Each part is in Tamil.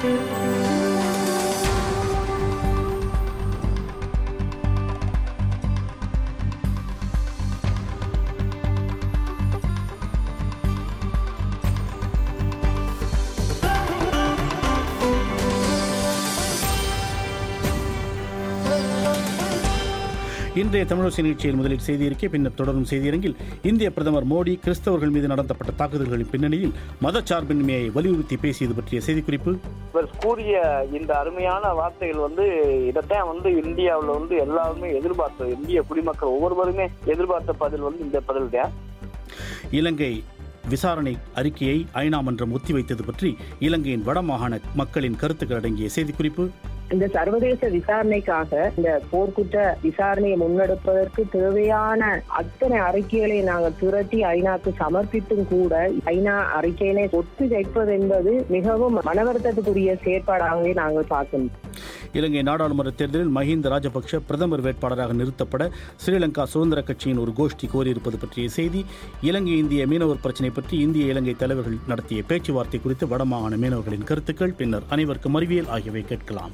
இன்றைய தமிழரசு நிகழ்ச்சியில் முதலில் செய்தியிருக்கை பின்னர் தொடரும் செய்தியரங்கில் இந்திய பிரதமர் மோடி கிறிஸ்தவர்கள் மீது நடத்தப்பட்ட தாக்குதல்களின் பின்னணியில் மதச்சார்பின்மையை வலியுறுத்தி பேசியது பற்றிய செய்திக்குறிப்பு இவர் கூறிய இந்த அருமையான வார்த்தைகள் வந்து இதைத்தான் வந்து இந்தியாவில் வந்து எல்லாருமே எதிர்பார்த்த இந்திய குடிமக்கள் ஒவ்வொருவருமே எதிர்பார்த்த பதில் வந்து இந்த பதில் தான் இலங்கை விசாரணை அறிக்கையை ஐநா மன்றம் ஒத்திவைத்தது பற்றி இலங்கையின் வடமாகாண மக்களின் கருத்துக்கள் அடங்கிய செய்திக்குறிப்பு இந்த சர்வதேச விசாரணைக்காக இந்த போர்க்குற்ற விசாரணையை முன்னெடுப்பதற்கு தேவையான அத்தனை அறிக்கைகளை நாங்கள் திரட்டி ஐநாக்கு சமர்ப்பித்தும் கூட ஐநா அறிக்கையினை ஒத்தி வைப்பது என்பது மிகவும் மனவருத்தத்துக்குரிய செயற்பாடாகவே நாங்கள் பார்க்கின்றோம் இலங்கை நாடாளுமன்ற தேர்தலில் மஹிந்த ராஜபக்ஷ பிரதமர் வேட்பாளராக நிறுத்தப்பட ஸ்ரீலங்கா சுதந்திர கட்சியின் ஒரு கோஷ்டி கோரியிருப்பது பற்றிய செய்தி இலங்கை இந்திய மீனவர் பிரச்சினை பற்றி இந்திய இலங்கை தலைவர்கள் நடத்திய பேச்சுவார்த்தை குறித்து வடமாகாண மீனவர்களின் கருத்துக்கள் பின்னர் அனைவருக்கும் அறிவியல் ஆகியவை கேட்கலாம்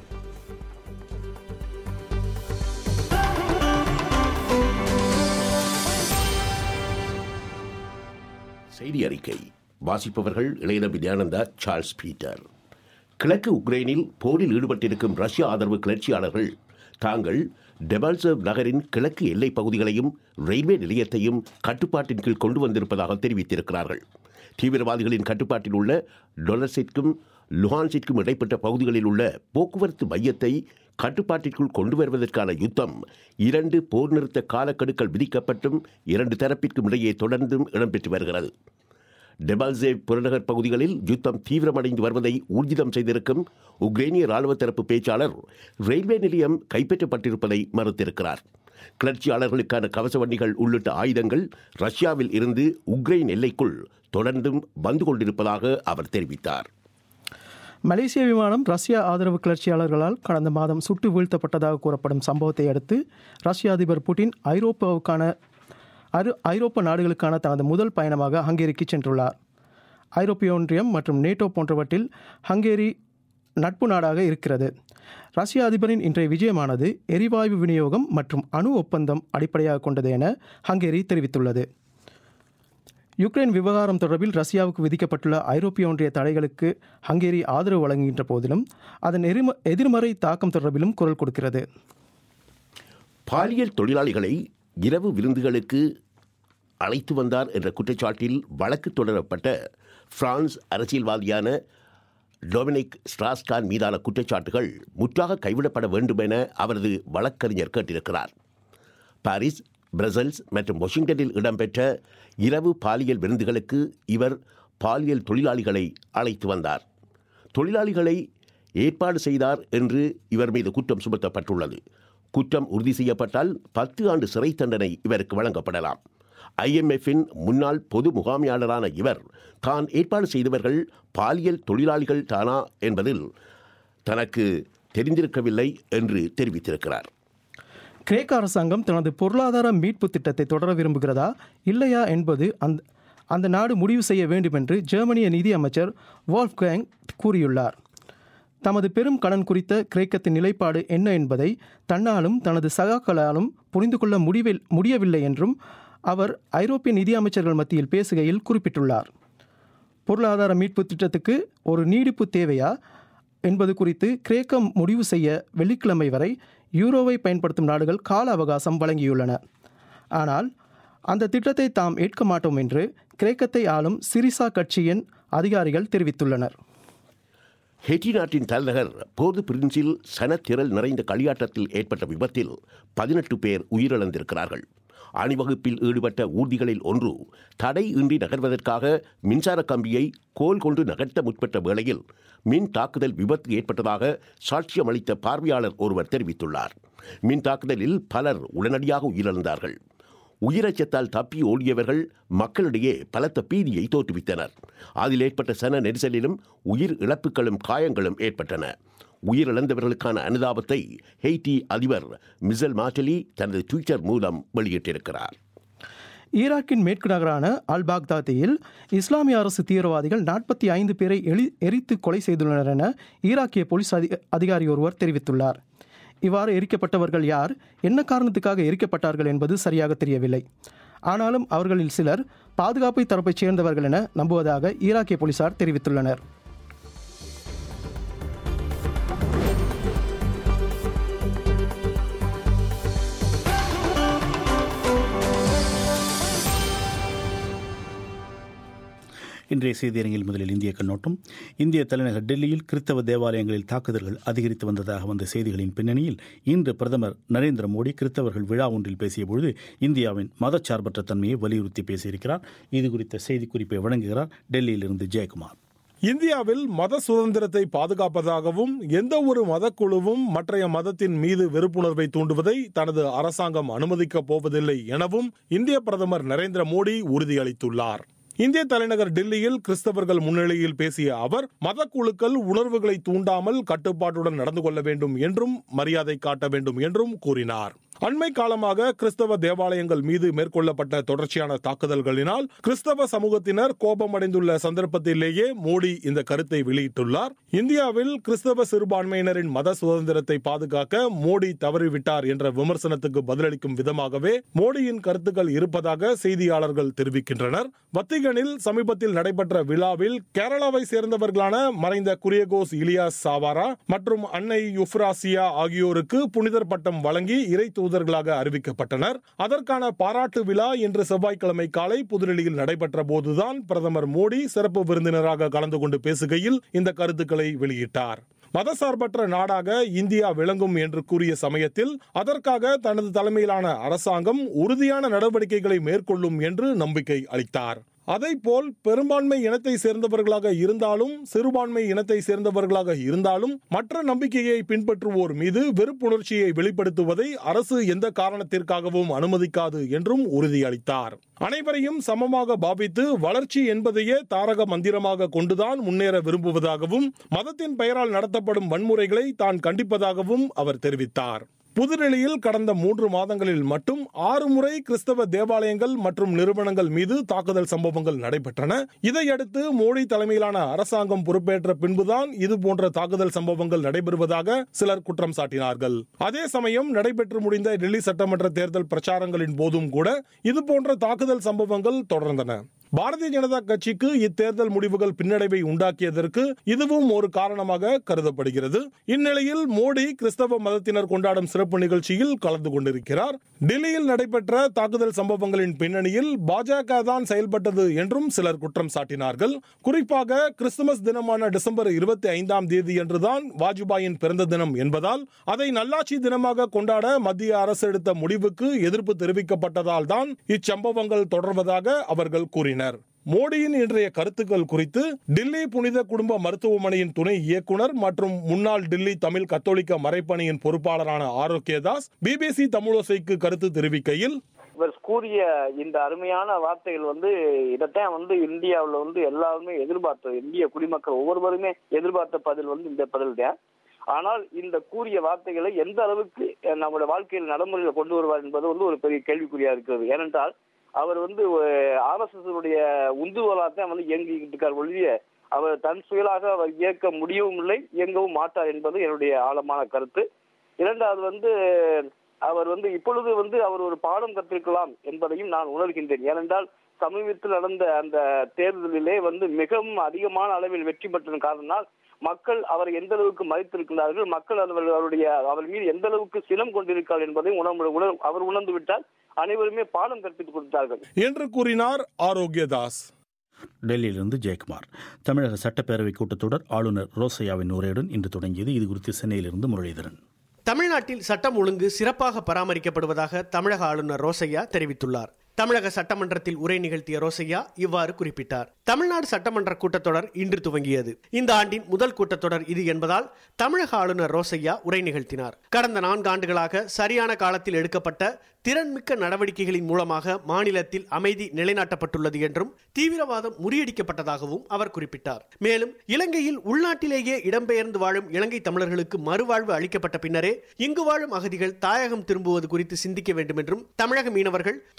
செய்தி அறிக்கை வாசிப்பவர்கள் இளையநம்பி தியானந்தா சார்ல்ஸ் பீட்டர் கிழக்கு உக்ரைனில் போரில் ஈடுபட்டிருக்கும் ரஷ்ய ஆதரவு கிளர்ச்சியாளர்கள் தாங்கள் டெபால்சர்வ் நகரின் கிழக்கு எல்லைப் பகுதிகளையும் ரயில்வே நிலையத்தையும் கட்டுப்பாட்டின் கீழ் கொண்டு வந்திருப்பதாக தெரிவித்திருக்கிறார்கள் தீவிரவாதிகளின் கட்டுப்பாட்டில் உள்ள டொலர்ஸிற்கும் லுஹான்ஸிற்கும் இடைப்பட்ட பகுதிகளில் உள்ள போக்குவரத்து மையத்தை கட்டுப்பாட்டிற்குள் கொண்டு வருவதற்கான யுத்தம் இரண்டு போர் நிறுத்த காலக்கெடுக்கள் விதிக்கப்பட்டும் இரண்டு தரப்பிற்கும் இடையே தொடர்ந்தும் இடம்பெற்று வருகிறது டெபால்சேவ் புறநகர் பகுதிகளில் யுத்தம் தீவிரமடைந்து வருவதை ஊர்ஜிதம் செய்திருக்கும் உக்ரைனிய ராணுவ தரப்பு பேச்சாளர் ரயில்வே நிலையம் கைப்பற்றப்பட்டிருப்பதை மறுத்திருக்கிறார் கிளர்ச்சியாளர்களுக்கான கவச வண்டிகள் உள்ளிட்ட ஆயுதங்கள் ரஷ்யாவில் இருந்து உக்ரைன் எல்லைக்குள் தொடர்ந்தும் வந்து கொண்டிருப்பதாக அவர் தெரிவித்தார் மலேசிய விமானம் ரஷ்யா ஆதரவு கிளர்ச்சியாளர்களால் கடந்த மாதம் சுட்டு வீழ்த்தப்பட்டதாக கூறப்படும் சம்பவத்தை அடுத்து ரஷ்ய அதிபர் புட்டின் ஐரோப்பாவுக்கான அரு ஐரோப்பா நாடுகளுக்கான தனது முதல் பயணமாக ஹங்கேரிக்கு சென்றுள்ளார் ஐரோப்பிய ஒன்றியம் மற்றும் நேட்டோ போன்றவற்றில் ஹங்கேரி நட்பு நாடாக இருக்கிறது ரஷ்ய அதிபரின் இன்றைய விஜயமானது எரிவாயு விநியோகம் மற்றும் அணு ஒப்பந்தம் அடிப்படையாக கொண்டது என ஹங்கேரி தெரிவித்துள்ளது யுக்ரைன் விவகாரம் தொடர்பில் ரஷ்யாவுக்கு விதிக்கப்பட்டுள்ள ஐரோப்பிய ஒன்றிய தடைகளுக்கு ஹங்கேரி ஆதரவு வழங்குகின்ற போதிலும் அதன் எரிம எதிர்மறை தாக்கம் தொடர்பிலும் குரல் கொடுக்கிறது பாலியல் தொழிலாளிகளை இரவு விருந்துகளுக்கு அழைத்து வந்தார் என்ற குற்றச்சாட்டில் வழக்கு தொடரப்பட்ட பிரான்ஸ் அரசியல்வாதியான டொமினிக் ஸ்ட்ராஸ்கான் மீதான குற்றச்சாட்டுகள் முற்றாக கைவிடப்பட வேண்டும் என அவரது வழக்கறிஞர் கேட்டிருக்கிறார் பாரிஸ் பிரசல்ஸ் மற்றும் வாஷிங்டனில் இடம்பெற்ற இரவு பாலியல் விருந்துகளுக்கு இவர் பாலியல் தொழிலாளிகளை அழைத்து வந்தார் தொழிலாளிகளை ஏற்பாடு செய்தார் என்று இவர் மீது குற்றம் சுமத்தப்பட்டுள்ளது குற்றம் உறுதி செய்யப்பட்டால் பத்து ஆண்டு சிறை தண்டனை இவருக்கு வழங்கப்படலாம் ஐஎம்எஃப்பின் முன்னாள் பொது முகாமையாளரான இவர் தான் ஏற்பாடு செய்தவர்கள் பாலியல் தொழிலாளிகள் தானா என்பதில் தனக்கு தெரிந்திருக்கவில்லை என்று தெரிவித்திருக்கிறார் கிரேக்க அரசாங்கம் தனது பொருளாதார மீட்பு திட்டத்தை தொடர விரும்புகிறதா இல்லையா என்பது அந்த அந்த நாடு முடிவு செய்ய வேண்டும் என்று ஜெர்மனிய நிதி அமைச்சர் வால்ஃப்கேங் கூறியுள்ளார் தமது பெரும் கடன் குறித்த கிரேக்கத்தின் நிலைப்பாடு என்ன என்பதை தன்னாலும் தனது சகாக்களாலும் புரிந்து கொள்ள முடிவில் முடியவில்லை என்றும் அவர் ஐரோப்பிய நிதி அமைச்சர்கள் மத்தியில் பேசுகையில் குறிப்பிட்டுள்ளார் பொருளாதார மீட்பு திட்டத்துக்கு ஒரு நீடிப்பு தேவையா என்பது குறித்து கிரேக்கம் முடிவு செய்ய வெள்ளிக்கிழமை வரை யூரோவை பயன்படுத்தும் நாடுகள் கால அவகாசம் வழங்கியுள்ளன ஆனால் அந்த திட்டத்தை தாம் ஏற்க மாட்டோம் என்று கிரேக்கத்தை ஆளும் சிரிசா கட்சியின் அதிகாரிகள் தெரிவித்துள்ளனர் ஹெட்டி நாட்டின் தலைநகர் போர்து பிரின்ஸில் சனத்திரள் நிறைந்த களியாட்டத்தில் ஏற்பட்ட விபத்தில் பதினெட்டு பேர் உயிரிழந்திருக்கிறார்கள் அணிவகுப்பில் ஈடுபட்ட ஊர்திகளில் ஒன்று தடை இன்றி நகர்வதற்காக மின்சார கம்பியை கோல் கொண்டு நகர்த்த முற்பட்ட வேளையில் மின் தாக்குதல் விபத்து ஏற்பட்டதாக சாட்சியம் அளித்த பார்வையாளர் ஒருவர் தெரிவித்துள்ளார் மின் தாக்குதலில் பலர் உடனடியாக உயிரிழந்தார்கள் உயிரச்சத்தால் தப்பி ஓடியவர்கள் மக்களிடையே பலத்த பீதியை தோற்றுவித்தனர் அதில் ஏற்பட்ட சன நெரிசலிலும் உயிர் இழப்புகளும் காயங்களும் ஏற்பட்டன உயிரிழந்தவர்களுக்கான அனுதாபத்தை ஹெய்டி அதிபர் மிசல் மாட்டலி தனது ட்விட்டர் மூலம் வெளியிட்டிருக்கிறார் ஈராக்கின் மேற்கு நகரான அல் பாக்தாதியில் இஸ்லாமிய அரசு தீவிரவாதிகள் நாற்பத்தி ஐந்து பேரை எளி எரித்து கொலை செய்துள்ளனர் என ஈராக்கிய போலீஸ் அதி அதிகாரி ஒருவர் தெரிவித்துள்ளார் இவ்வாறு எரிக்கப்பட்டவர்கள் யார் என்ன காரணத்துக்காக எரிக்கப்பட்டார்கள் என்பது சரியாக தெரியவில்லை ஆனாலும் அவர்களில் சிலர் பாதுகாப்பை தரப்பைச் சேர்ந்தவர்கள் என நம்புவதாக ஈராக்கிய போலீசார் தெரிவித்துள்ளனர் இன்றைய செய்தியரங்கில் முதலில் இந்திய கண்ணோட்டம் இந்திய தலைநகர் டெல்லியில் கிறிஸ்தவ தேவாலயங்களில் தாக்குதல்கள் அதிகரித்து வந்ததாக வந்த செய்திகளின் பின்னணியில் இன்று பிரதமர் நரேந்திர மோடி கிறிஸ்தவர்கள் விழா ஒன்றில் பேசியபொழுது இந்தியாவின் மதச்சார்பற்ற தன்மையை வலியுறுத்தி பேசியிருக்கிறார் இது குறித்த செய்திக்குறிப்பை வழங்குகிறார் டெல்லியிலிருந்து ஜெயக்குமார் இந்தியாவில் மத சுதந்திரத்தை பாதுகாப்பதாகவும் எந்த ஒரு மதக்குழுவும் மற்றைய மதத்தின் மீது வெறுப்புணர்வை தூண்டுவதை தனது அரசாங்கம் அனுமதிக்கப் போவதில்லை எனவும் இந்திய பிரதமர் நரேந்திர மோடி உறுதியளித்துள்ளார் இந்திய தலைநகர் டெல்லியில் கிறிஸ்தவர்கள் முன்னிலையில் பேசிய அவர் மதக்குழுக்கள் உணர்வுகளை தூண்டாமல் கட்டுப்பாட்டுடன் நடந்து கொள்ள வேண்டும் என்றும் மரியாதை காட்ட வேண்டும் என்றும் கூறினார் அண்மை காலமாக கிறிஸ்தவ தேவாலயங்கள் மீது மேற்கொள்ளப்பட்ட தொடர்ச்சியான தாக்குதல்களினால் கிறிஸ்தவ சமூகத்தினர் கோபமடைந்துள்ள சந்தர்ப்பத்திலேயே மோடி இந்த கருத்தை வெளியிட்டுள்ளார் இந்தியாவில் கிறிஸ்தவ சிறுபான்மையினரின் மத சுதந்திரத்தை பாதுகாக்க மோடி தவறிவிட்டார் என்ற விமர்சனத்துக்கு பதிலளிக்கும் விதமாகவே மோடியின் கருத்துக்கள் இருப்பதாக செய்தியாளர்கள் தெரிவிக்கின்றனர் வத்திகனில் சமீபத்தில் நடைபெற்ற விழாவில் கேரளாவை சேர்ந்தவர்களான மறைந்த குரியகோஸ் இலியாஸ் சாவாரா மற்றும் அன்னை யுப்ராசியா ஆகியோருக்கு புனிதர் பட்டம் வழங்கி இறை தூதர்களாக அறிவிக்கப்பட்டனர் அதற்கான பாராட்டு விழா இன்று செவ்வாய்க்கிழமை காலை புதுடெல்லியில் நடைபெற்ற போதுதான் பிரதமர் மோடி சிறப்பு விருந்தினராக கலந்து கொண்டு பேசுகையில் இந்த கருத்துக்களை வெளியிட்டார் மதசார்பற்ற நாடாக இந்தியா விளங்கும் என்று கூறிய சமயத்தில் அதற்காக தனது தலைமையிலான அரசாங்கம் உறுதியான நடவடிக்கைகளை மேற்கொள்ளும் என்று நம்பிக்கை அளித்தார் போல் பெரும்பான்மை இனத்தை சேர்ந்தவர்களாக இருந்தாலும் சிறுபான்மை இனத்தை சேர்ந்தவர்களாக இருந்தாலும் மற்ற நம்பிக்கையை பின்பற்றுவோர் மீது வெறுப்புணர்ச்சியை வெளிப்படுத்துவதை அரசு எந்த காரணத்திற்காகவும் அனுமதிக்காது என்றும் உறுதியளித்தார் அனைவரையும் சமமாக பாவித்து வளர்ச்சி என்பதையே தாரக மந்திரமாக கொண்டுதான் முன்னேற விரும்புவதாகவும் மதத்தின் பெயரால் நடத்தப்படும் வன்முறைகளை தான் கண்டிப்பதாகவும் அவர் தெரிவித்தார் புதுடெல்லியில் கடந்த மூன்று மாதங்களில் மட்டும் ஆறு முறை கிறிஸ்தவ தேவாலயங்கள் மற்றும் நிறுவனங்கள் மீது தாக்குதல் சம்பவங்கள் நடைபெற்றன இதையடுத்து மோடி தலைமையிலான அரசாங்கம் பொறுப்பேற்ற பின்புதான் இது போன்ற தாக்குதல் சம்பவங்கள் நடைபெறுவதாக சிலர் குற்றம் சாட்டினார்கள் அதே சமயம் நடைபெற்று முடிந்த டெல்லி சட்டமன்ற தேர்தல் பிரச்சாரங்களின் போதும் கூட இதுபோன்ற தாக்குதல் சம்பவங்கள் தொடர்ந்தன பாரதிய ஜனதா கட்சிக்கு இத்தேர்தல் முடிவுகள் பின்னடைவை உண்டாக்கியதற்கு இதுவும் ஒரு காரணமாக கருதப்படுகிறது இந்நிலையில் மோடி கிறிஸ்தவ மதத்தினர் கொண்டாடும் சிறப்பு நிகழ்ச்சியில் கலந்து கொண்டிருக்கிறார் டெல்லியில் நடைபெற்ற தாக்குதல் சம்பவங்களின் பின்னணியில் பாஜக தான் செயல்பட்டது என்றும் சிலர் குற்றம் சாட்டினார்கள் குறிப்பாக கிறிஸ்துமஸ் தினமான டிசம்பர் இருபத்தி ஐந்தாம் தேதி என்றுதான் வாஜ்பாயின் பிறந்த தினம் என்பதால் அதை நல்லாட்சி தினமாக கொண்டாட மத்திய அரசு எடுத்த முடிவுக்கு எதிர்ப்பு தெரிவிக்கப்பட்டதால் தான் இச்சம்பவங்கள் தொடர்வதாக அவர்கள் கூறினர் மோடியின் இன்றைய கருத்துக்கள் குறித்து டில்லி புனித குடும்ப மருத்துவமனையின் துணை இயக்குனர் மற்றும் முன்னாள் டில்லி தமிழ் கத்தோலிக்க மறைப்பணியின் பொறுப்பாளரான ஆரோக்கியதாஸ் பிபிசி தமிழோசைக்கு கருத்து தெரிவிக்கையில் இவர் கூறிய இந்த அருமையான வார்த்தைகள் வந்து இதைத்தான் வந்து இந்தியாவில் வந்து எல்லாருமே எதிர்பார்த்தது இந்திய குடிமக்கள் ஒவ்வொருவருமே எதிர்பார்த்த பதில் வந்து இந்த பதில் தான் ஆனால் இந்த கூறிய வார்த்தைகளை எந்த அளவுக்கு நம்முடைய வாழ்க்கையில் நடைமுறையில் கொண்டு வருவார் என்பது வந்து ஒரு பெரிய கேள்விக்குறியா இருக்கிறது ஏனென்றால் அவர் வந்து ஆர் எஸ் எஸ் உடைய உந்துவலாத்தான் வந்து இயங்கிக்கிட்டு இருக்கார் ஒழிய அவர் தன் சுயலாக அவர் இயக்க முடியவும் இல்லை இயங்கவும் மாட்டார் என்பது என்னுடைய ஆழமான கருத்து இரண்டாவது வந்து அவர் வந்து இப்பொழுது வந்து அவர் ஒரு பாடம் கற்றிருக்கலாம் என்பதையும் நான் உணர்கின்றேன் ஏனென்றால் சமீபத்தில் நடந்த அந்த தேர்தலிலே வந்து மிகவும் அதிகமான அளவில் வெற்றி பெற்றதன் காரணத்தினால் மக்கள் அவரை எந்த அளவுக்கு மதித்திருக்கிறார்கள் மக்கள் அவருடைய அவர் மீது எந்த அளவுக்கு சினம் கொண்டிருக்கிறார் என்பதை உணர்வு அவர் உணர்ந்து விட்டால் அனைவருமே பாடம் கற்பித்துக் கொடுத்தார்கள் என்று கூறினார் ஆரோக்கியதாஸ் டெல்லியிலிருந்து ஜெயக்குமார் தமிழக சட்டப்பேரவை கூட்டத்தொடர் ஆளுநர் ரோசையாவின் உரையுடன் இன்று தொடங்கியது இது குறித்து சென்னையிலிருந்து முரளிதரன் தமிழ்நாட்டில் சட்டம் ஒழுங்கு சிறப்பாக பராமரிக்கப்படுவதாக தமிழக ஆளுநர் ரோசையா தெரிவித்துள்ளார் தமிழக சட்டமன்றத்தில் உரை நிகழ்த்திய ரோசையா இவ்வாறு குறிப்பிட்டார் தமிழ்நாடு சட்டமன்ற கூட்டத்தொடர் இன்று துவங்கியது இந்த ஆண்டின் முதல் கூட்டத்தொடர் இது என்பதால் தமிழக ஆளுநர் ரோசையா உரை நிகழ்த்தினார் கடந்த நான்கு ஆண்டுகளாக சரியான காலத்தில் எடுக்கப்பட்ட திறன்மிக்க நடவடிக்கைகளின் மூலமாக மாநிலத்தில் அமைதி நிலைநாட்டப்பட்டுள்ளது என்றும் தீவிரவாதம் முறியடிக்கப்பட்டதாகவும் அவர் குறிப்பிட்டார் மேலும் இலங்கையில் உள்நாட்டிலேயே இடம்பெயர்ந்து வாழும் இலங்கை தமிழர்களுக்கு மறுவாழ்வு அளிக்கப்பட்ட பின்னரே இங்கு வாழும் அகதிகள் தாயகம் திரும்புவது குறித்து சிந்திக்க வேண்டும் என்றும் தமிழக மீனவர்கள் தொடர்ந்து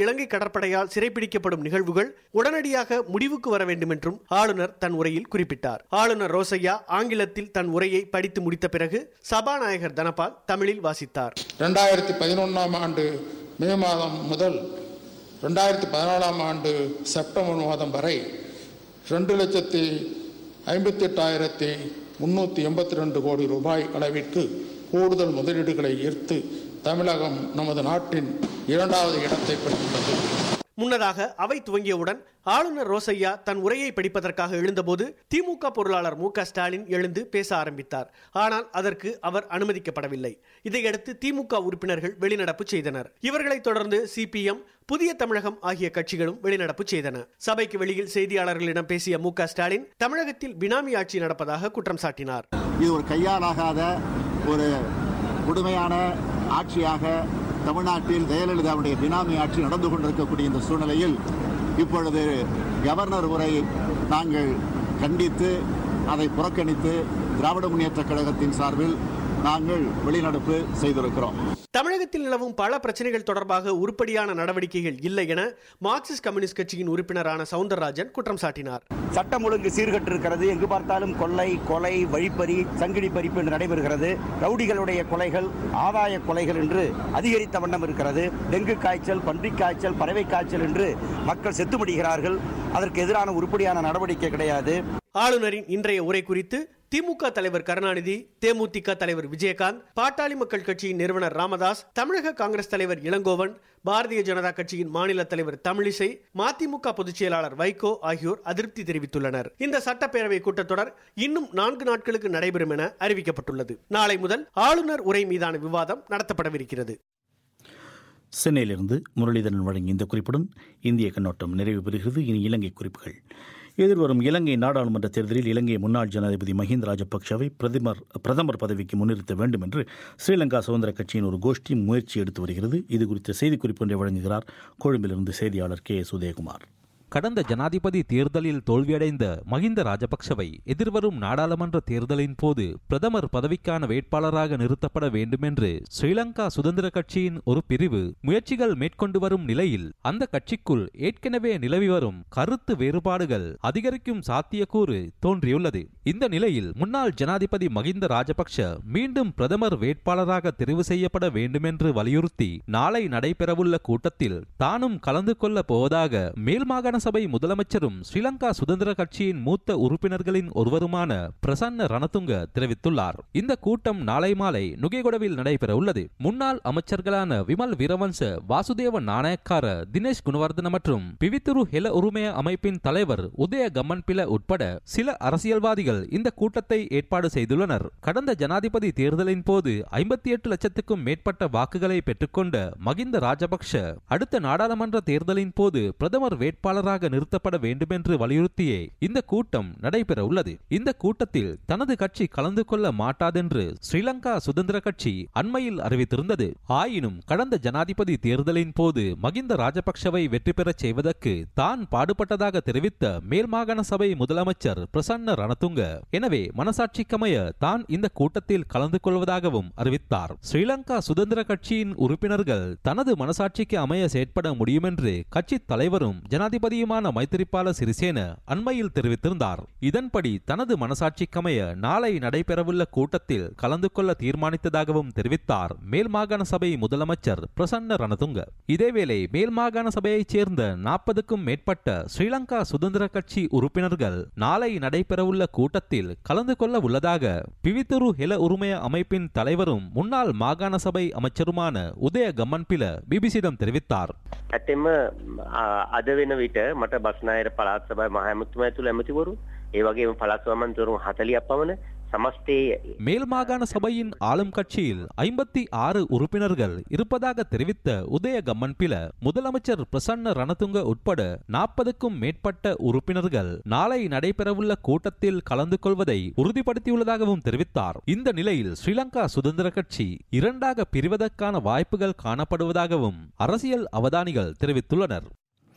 இலங்கை கடற்படையால் சிறைப்பிடிக்கப்படும் நிகழ்வுகள் உடனடியாக முடிவுக்கு வர வேண்டும் என்றும் ஆளுநர் தன் உரையில் குறிப்பிட்டார் ஆளுநர் ரோசையா ஆங்கிலத்தில் தன் உரையை படித்து முடித்த பிறகு சபாநாயகர் தனபால் தமிழில் வாசித்தார் ரெண்டாயிரத்தி பதினொன்றாம் ஆண்டு மே மாதம் முதல் ரெண்டாயிரத்தி பதினாலாம் ஆண்டு செப்டம்பர் மாதம் வரை ரெண்டு லட்சத்தி ஐம்பத்தெட்டாயிரத்தி முன்னூற்றி எண்பத்தி ரெண்டு கோடி ரூபாய் அளவிற்கு கூடுதல் முதலீடுகளை ஈர்த்து தமிழகம் நமது நாட்டின் இரண்டாவது இடத்தை பெற்றுள்ளது முன்னதாக அவை துவங்கியவுடன் ஆளுநர் ரோசையா தன் உரையை படிப்பதற்காக எழுந்தபோது திமுக பொருளாளர் மு க ஸ்டாலின் எழுந்து பேச ஆரம்பித்தார் ஆனால் அதற்கு அவர் அனுமதிக்கப்படவில்லை இதையடுத்து திமுக உறுப்பினர்கள் வெளிநடப்பு செய்தனர் இவர்களைத் தொடர்ந்து சிபிஎம் புதிய தமிழகம் ஆகிய கட்சிகளும் வெளிநடப்பு செய்தன சபைக்கு வெளியில் செய்தியாளர்களிடம் பேசிய மு க ஸ்டாலின் தமிழகத்தில் பினாமி ஆட்சி நடப்பதாக குற்றம் சாட்டினார் இது ஒரு கையாலாகாத ஒரு கொடுமையான ஆட்சியாக தமிழ்நாட்டில் ஜெயலலிதாவுடைய பினாமி ஆட்சி நடந்து கொண்டிருக்கக்கூடிய இந்த சூழ்நிலையில் இப்பொழுது கவர்னர் உரை நாங்கள் கண்டித்து அதை புறக்கணித்து திராவிட முன்னேற்றக் கழகத்தின் சார்பில் நாங்கள் வெளிநடப்பு செய்திருக்கிறோம் தமிழகத்தில் நிலவும் பல பிரச்சனைகள் தொடர்பாக உருப்படியான நடவடிக்கைகள் இல்லை என மார்க்சிஸ்ட் கம்யூனிஸ்ட் கட்சியின் உறுப்பினரான சவுந்தரராஜன் குற்றம் சாட்டினார் சட்டம் ஒழுங்கு சீர்கட்டிருக்கிறது எங்கு பார்த்தாலும் கொள்ளை கொலை வழிப்பறி சங்கிலி பறிப்பு என்று நடைபெறுகிறது ரவுடிகளுடைய கொலைகள் ஆதாய கொலைகள் என்று அதிகரித்த வண்ணம் இருக்கிறது டெங்கு காய்ச்சல் பன்றிக் காய்ச்சல் பறவை காய்ச்சல் என்று மக்கள் செத்துமடிகிறார்கள் அதற்கு எதிரான உருப்படியான நடவடிக்கை கிடையாது ஆளுநரின் இன்றைய உரை குறித்து திமுக தலைவர் கருணாநிதி தேமுதிக தலைவர் விஜயகாந்த் பாட்டாளி மக்கள் கட்சியின் நிறுவனர் ராமதாஸ் தமிழக காங்கிரஸ் தலைவர் இளங்கோவன் பாரதிய ஜனதா கட்சியின் மாநில தலைவர் தமிழிசை மதிமுக பொதுச் செயலாளர் வைகோ ஆகியோர் அதிருப்தி தெரிவித்துள்ளனர் இந்த சட்டப்பேரவை கூட்டத்தொடர் இன்னும் நான்கு நாட்களுக்கு நடைபெறும் என அறிவிக்கப்பட்டுள்ளது நாளை முதல் ஆளுநர் உரை மீதான விவாதம் நடத்தப்படவிருக்கிறது சென்னையிலிருந்து முரளிதரன் வழங்கிய இந்த குறிப்புடன் இந்திய கண்ணோட்டம் நிறைவு பெறுகிறது இனி இலங்கை குறிப்புகள் எதிர்வரும் இலங்கை நாடாளுமன்ற தேர்தலில் இலங்கை முன்னாள் ஜனாதிபதி மஹிந்த ராஜபக்சவை பிரதமர் பிரதமர் பதவிக்கு முன்னிறுத்த வேண்டும் என்று ஸ்ரீலங்கா சுதந்திர கட்சியின் ஒரு கோஷ்டி முயற்சி எடுத்து வருகிறது இது குறித்த செய்திக்குறிப்பு ஒன்றை வழங்குகிறார் கொழும்பிலிருந்து செய்தியாளர் கே எஸ் உதயகுமார் கடந்த ஜனாதிபதி தேர்தலில் தோல்வியடைந்த மஹிந்த ராஜபக்சவை எதிர்வரும் நாடாளுமன்ற தேர்தலின் போது பிரதமர் பதவிக்கான வேட்பாளராக நிறுத்தப்பட வேண்டுமென்று ஸ்ரீலங்கா சுதந்திர கட்சியின் ஒரு பிரிவு முயற்சிகள் மேற்கொண்டு வரும் நிலையில் அந்த கட்சிக்குள் ஏற்கனவே நிலவி வரும் கருத்து வேறுபாடுகள் அதிகரிக்கும் சாத்தியக்கூறு தோன்றியுள்ளது இந்த நிலையில் முன்னாள் ஜனாதிபதி மஹிந்த ராஜபக்ஷ மீண்டும் பிரதமர் வேட்பாளராக தெரிவு செய்யப்பட வேண்டுமென்று வலியுறுத்தி நாளை நடைபெறவுள்ள கூட்டத்தில் தானும் கலந்து கொள்ள போவதாக மேல் மாகாண சபை முதலமைச்சரும் ஸ்ரீலங்கா சுதந்திர கட்சியின் மூத்த உறுப்பினர்களின் ஒருவருமான பிரசன்ன ரணதுங்க தெரிவித்துள்ளார் இந்த கூட்டம் நாளை மாலை நுகேகொடவில் நடைபெற உள்ளது முன்னாள் அமைச்சர்களான விமல் வீரவன்ச வாசுதேவ நாணயக்கார தினேஷ் குணவர்தன மற்றும் பிவித்துரு ஹெல உரிமைய அமைப்பின் தலைவர் உதய கம்மன்பில உட்பட சில அரசியல்வாதிகள் இந்த கூட்டத்தை ஏற்பாடு செய்துள்ளனர் கடந்த ஜனாதிபதி தேர்தலின் போது ஐம்பத்தி எட்டு லட்சத்துக்கும் மேற்பட்ட வாக்குகளை பெற்றுக்கொண்ட மகிந்த ராஜபக்ஷ அடுத்த நாடாளுமன்ற தேர்தலின் போது பிரதமர் வேட்பாளராக நிறுத்தப்பட வேண்டுமென்று வலியுறுத்தியே இந்த கூட்டம் நடைபெற உள்ளது இந்த கூட்டத்தில் தனது கட்சி கலந்து கொள்ள மாட்டாதென்று ஸ்ரீலங்கா சுதந்திர கட்சி அண்மையில் அறிவித்திருந்தது ஆயினும் கடந்த ஜனாதிபதி தேர்தலின் போது மகிந்த ராஜபக்ஷவை வெற்றி பெறச் செய்வதற்கு தான் பாடுபட்டதாக தெரிவித்த மேல் மாகாண சபை முதலமைச்சர் பிரசன்ன ரணதுங்க எனவே மனசாட்சிக்கமைய தான் இந்த கூட்டத்தில் கலந்து கொள்வதாகவும் அறிவித்தார் ஸ்ரீலங்கா சுதந்திர கட்சியின் உறுப்பினர்கள் தனது மனசாட்சிக்கு அமைய செயற்பட முடியுமென்று கட்சி தலைவரும் ஜனாதிபதியுமான மைத்திரிபால சிறிசேன அண்மையில் தெரிவித்திருந்தார் இதன்படி தனது மனசாட்சிக்கமைய நாளை நடைபெறவுள்ள கூட்டத்தில் கலந்து கொள்ள தீர்மானித்ததாகவும் தெரிவித்தார் மேல் மாகாண சபை முதலமைச்சர் பிரசன்ன ரணதுங்க இதேவேளை மேல் மாகாண சபையைச் சேர்ந்த நாற்பதுக்கும் மேற்பட்ட ஸ்ரீலங்கா சுதந்திர கட்சி உறுப்பினர்கள் நாளை நடைபெறவுள்ள கூட்டத்தில் கலந்து கொள்ள உள்ளதாக பிவித்துரு ஹெல உரிமைய அமைப்பின் தலைவரும் முன்னாள் மாகாண சபை அமைச்சருமான உதய கம்மன்பில பிபிசியிடம் தெரிவித்தார் ඇතෙම අද වෙන විට මට බස්නායර පළාත් සභා මහඇමතුමා ඇතුළ ඇමතිවරු ඒ වගේම පළාත් සභාමන්තුවරුන් 40ක් පමණ சமஸ்தே மேல் மாகாண சபையின் ஆளும் கட்சியில் ஐம்பத்தி ஆறு உறுப்பினர்கள் இருப்பதாக தெரிவித்த உதய கம்மன்பில முதலமைச்சர் பிரசன்ன ரணதுங்க உட்பட நாற்பதுக்கும் மேற்பட்ட உறுப்பினர்கள் நாளை நடைபெறவுள்ள கூட்டத்தில் கலந்து கொள்வதை உறுதிப்படுத்தியுள்ளதாகவும் தெரிவித்தார் இந்த நிலையில் ஸ்ரீலங்கா சுதந்திர கட்சி இரண்டாக பிரிவதற்கான வாய்ப்புகள் காணப்படுவதாகவும் அரசியல் அவதானிகள் தெரிவித்துள்ளனர்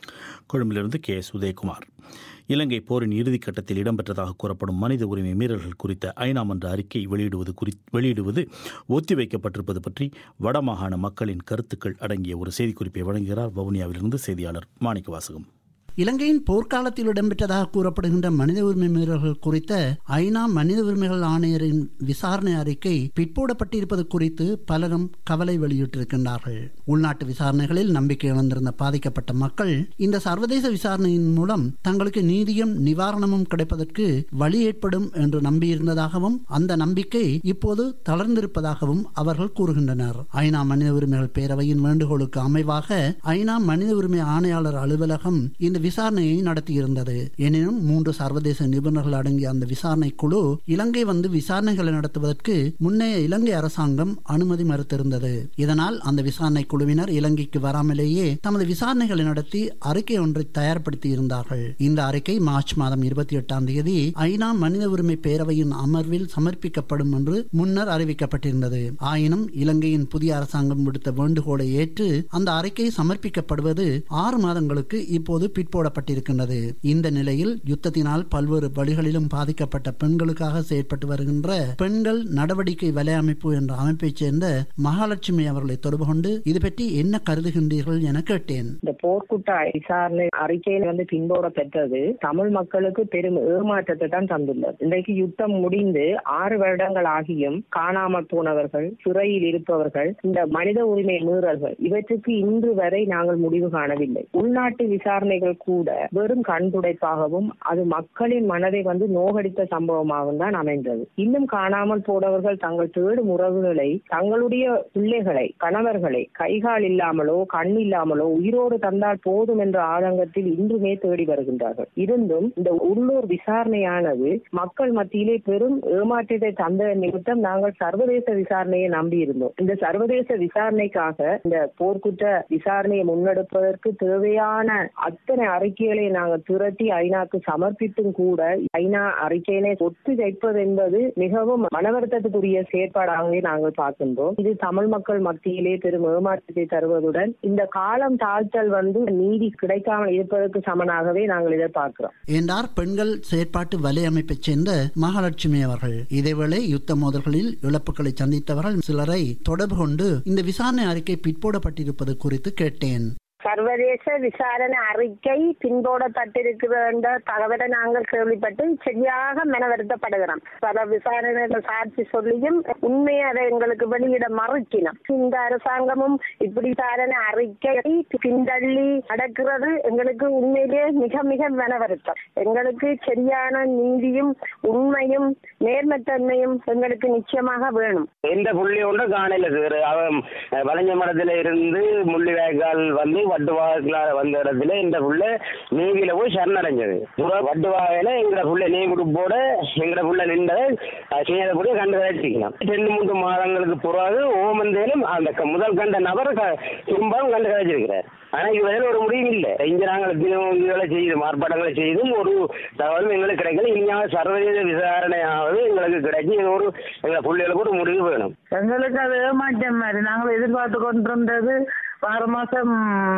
கொழும்பிலிருந்து கே எஸ் உதயகுமார் இலங்கை போரின் இறுதிக்கட்டத்தில் இடம்பெற்றதாக கூறப்படும் மனித உரிமை மீறல்கள் குறித்த ஐநா மன்ற அறிக்கை வெளியிடுவது குறி வெளியிடுவது ஒத்திவைக்கப்பட்டிருப்பது பற்றி வடமாகாண மக்களின் கருத்துக்கள் அடங்கிய ஒரு செய்திக்குறிப்பை வழங்குகிறார் வவுனியாவிலிருந்து செய்தியாளர் மாணிக்க வாசகம் இலங்கையின் போர்க்காலத்தில் இடம்பெற்றதாக கூறப்படுகின்ற மனித உரிமை மீறல்கள் குறித்த ஐநா மனித உரிமைகள் ஆணையரின் விசாரணை அறிக்கை பிற்போடப்பட்டிருப்பது குறித்து பலரும் கவலை வெளியிட்டிருக்கின்றார்கள் உள்நாட்டு விசாரணைகளில் நம்பிக்கை இழந்திருந்த பாதிக்கப்பட்ட மக்கள் இந்த சர்வதேச விசாரணையின் மூலம் தங்களுக்கு நீதியும் நிவாரணமும் கிடைப்பதற்கு வழி ஏற்படும் என்று நம்பியிருந்ததாகவும் அந்த நம்பிக்கை இப்போது தளர்ந்திருப்பதாகவும் அவர்கள் கூறுகின்றனர் ஐநா மனித உரிமைகள் பேரவையின் வேண்டுகோளுக்கு அமைவாக ஐநா மனித உரிமை ஆணையாளர் அலுவலகம் இந்த விசாரணையை நடத்தியிருந்தது எனினும் மூன்று சர்வதேச நிபுணர்கள் அடங்கிய அந்த விசாரணை குழு இலங்கை வந்து விசாரணைகளை நடத்துவதற்கு முன்னைய இலங்கை அரசாங்கம் அனுமதி மறுத்திருந்தது இதனால் அந்த விசாரணை குழுவினர் இலங்கைக்கு வராமலேயே தமது விசாரணைகளை நடத்தி அறிக்கை ஒன்றை தயார்படுத்தி இருந்தார்கள் இந்த அறிக்கை மார்ச் மாதம் இருபத்தி எட்டாம் தேதி ஐநா மனித உரிமை பேரவையின் அமர்வில் சமர்ப்பிக்கப்படும் என்று முன்னர் அறிவிக்கப்பட்டிருந்தது ஆயினும் இலங்கையின் புதிய அரசாங்கம் விடுத்த வேண்டுகோளை ஏற்று அந்த அறிக்கை சமர்ப்பிக்கப்படுவது ஆறு மாதங்களுக்கு இப்போது பிற்போடப்பட்டிருக்கின்றது இந்த நிலையில் யுத்தத்தினால் பல்வேறு வழிகளிலும் பாதிக்கப்பட்ட பெண்களுக்காக செயற்பட்டு வருகின்ற பெண்கள் நடவடிக்கை வலையமைப்பு என்ற அமைப்பைச் சேர்ந்த மகாலட்சுமி அவர்களை தொடர்பு கொண்டு இது பற்றி என்ன கருதுகின்றீர்கள் என கேட்டேன் இந்த போர்க்குட்ட விசாரணை அறிக்கையில் வந்து பின்போட பெற்றது தமிழ் மக்களுக்கு பெரும் ஏமாற்றத்தை தான் தந்துள்ளது இன்றைக்கு யுத்தம் முடிந்து ஆறு வருடங்கள் ஆகியும் காணாமல் போனவர்கள் சிறையில் இருப்பவர்கள் இந்த மனித உரிமை மீறல்கள் இவற்றுக்கு இன்று வரை நாங்கள் முடிவு காணவில்லை உள்நாட்டு விசாரணைகள் கூட வெறும் கண்துடைப்பாகவும் அது மக்களின் மனதை வந்து நோகடித்த சம்பவமாகவும் தான் அமைந்தது இன்னும் காணாமல் போனவர்கள் தங்கள் தேடும் உறவுகளை தங்களுடைய பிள்ளைகளை கணவர்களை கைகால் இல்லாமலோ கண் இல்லாமலோ உயிரோடு தந்தால் போதும் என்ற ஆதங்கத்தில் இன்றுமே தேடி வருகின்றார்கள் இருந்தும் இந்த உள்ளூர் விசாரணையானது மக்கள் மத்தியிலே பெரும் ஏமாற்றத்தை தந்த நிமித்தம் நாங்கள் சர்வதேச விசாரணையை நம்பியிருந்தோம் இந்த சர்வதேச விசாரணைக்காக இந்த போர்க்குற்ற விசாரணையை முன்னெடுப்பதற்கு தேவையான அத்தனை அறிக்கைகளை நாங்கள் திரட்டி ஐநாக்கு சமர்ப்பித்தும் கூட ஐநா அறிக்கையினை ஒத்து வைப்பது என்பது மிகவும் மனவருத்தத்துக்குரிய செயற்பாடாகவே நாங்கள் பார்க்கின்றோம் இது தமிழ் மக்கள் மத்தியிலே பெரும் ஏமாற்றத்தை தருவதுடன் இந்த காலம் தாழ்த்தல் வந்து நீதி கிடைக்காமல் இருப்பதற்கு சமனாகவே நாங்கள் இதை பார்க்கிறோம் என்றார் பெண்கள் செயற்பாட்டு வலையமைப்பைச் சேர்ந்த மகாலட்சுமி அவர்கள் இதேவேளை யுத்த மோதல்களில் இழப்புகளை சந்தித்தவர்கள் சிலரை தொடர்பு கொண்டு இந்த விசாரணை அறிக்கை பிற்போடப்பட்டிருப்பது குறித்து கேட்டேன் சர்வதேச விசாரணை அறிக்கை பின்போடப்பட்டிருக்கிறது என்ற தகவலை நாங்கள் கேள்விப்பட்டு சரியாக மனவருத்தப்படுகிறோம் பல விசாரணைகள் சாட்சி சொல்லியும் உண்மையை அதை எங்களுக்கு வெளியிட மறுக்கினோம் இந்த அரசாங்கமும் இப்படி விசாரணை அறிக்கை பின்தள்ளி நடக்கிறது எங்களுக்கு உண்மையிலேயே மிக மிக மனவருத்தம் எங்களுக்கு சரியான நீதியும் உண்மையும் நேர்மத்தன்மையும் எங்களுக்கு நிச்சயமாக வேணும் எந்த புள்ளி ஒன்றும் காணல சார் அவன் வளைஞ்ச மரத்துல இருந்து முள்ளிவாய்க்கால் வந்து வட்டுவாய்க்கால வந்த இடத்துல இந்த புள்ள நீவில போய் சரணடைஞ்சது வட்டுவாயில எங்கட புள்ள நீ குடுப்போட எங்கட புள்ள நின்றதை செய்யத கூட கண்டு கழிச்சிக்கலாம் ரெண்டு மூன்று மாதங்களுக்கு பிறகு ஓமந்தேலும் அந்த க- முதல் கண்ட நபர் க- திரும்பவும் கண்டு கழிச்சிருக்கிறார் ஆனா இதுவரையில் ஒரு முடிவும் இல்லை இங்க நாங்கள் தினம் இதுகளை செய்து மார்ப்பாட்டங்களை செய்தும் ஒரு தகவலும் எங்களுக்கு கிடைக்கல இனியாவது சர்வதேச விசாரணையாவது எங்களுக்கு கிடைச்சி இது ஒரு எங்க பிள்ளைகளுக்கு ஒரு முடிவு வேணும் எங்களுக்கு அது ஏமாற்றம் மாதிரி நாங்கள் எதிர்பார்த்து கொண்டிருந்தது ஆறு மாசம்